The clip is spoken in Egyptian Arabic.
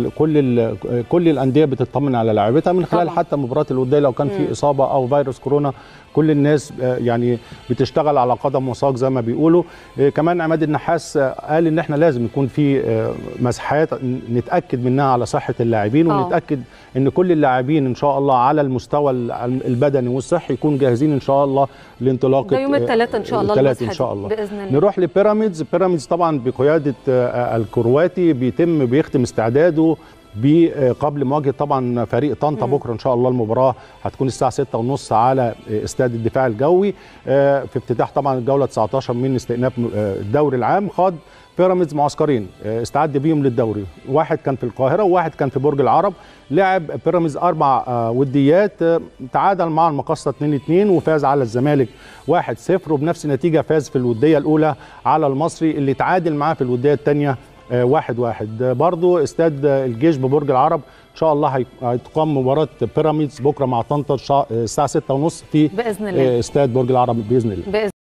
ال كل ال كل الانديه بتطمن على لاعبتها من خلال طبعاً. حتى مباراه الوديه لو كان في اصابه او فيروس كورونا كل الناس آه، يعني بتشتغل على قدم وساق زي ما بيقولوا آه، كمان عماد النحاس آه، قال ان احنا لازم يكون في آه، مساحات نتاكد منها على صحه اللاعبين آه. ونتاكد ان كل اللاعبين ان شاء الله على المستوى ال- البدني والصحي يكونوا جاهزين ان شاء الله لانطلاقه ده يوم آه، الثلاثاء ان شاء الله الثلاث ان المسحة شاء دي الله باذن الله نروح لبيراميدز بيراميدز طبعا بقياده آه، الكرواتي بيتم بيختم استعداده ب- آه، قبل مواجهه طبعا فريق طنطا بكره ان شاء الله المباراه هتكون الساعه 6:30 على آه، استاد الدفاع الجوي آه، في افتتاح طبعا الجوله 19 من استئناف آه، الدوري العام خاض بيراميدز معسكرين آه، استعد بيهم للدوري واحد كان في القاهره وواحد كان في برج العرب لعب بيراميدز اربع آه، وديات آه، تعادل مع المقصه 2-2 وفاز على الزمالك 1-0 وبنفس النتيجه فاز في الوديه الاولى على المصري اللي تعادل معاه في الوديه الثانيه واحد واحد آه، برضو استاد آه، الجيش ببرج العرب ان شاء الله هي- هتقام مباراه بيراميدز بكره مع طنطا الشا- الساعه 6:30 في باذن الله آه، استاد برج العرب باذن الله باذن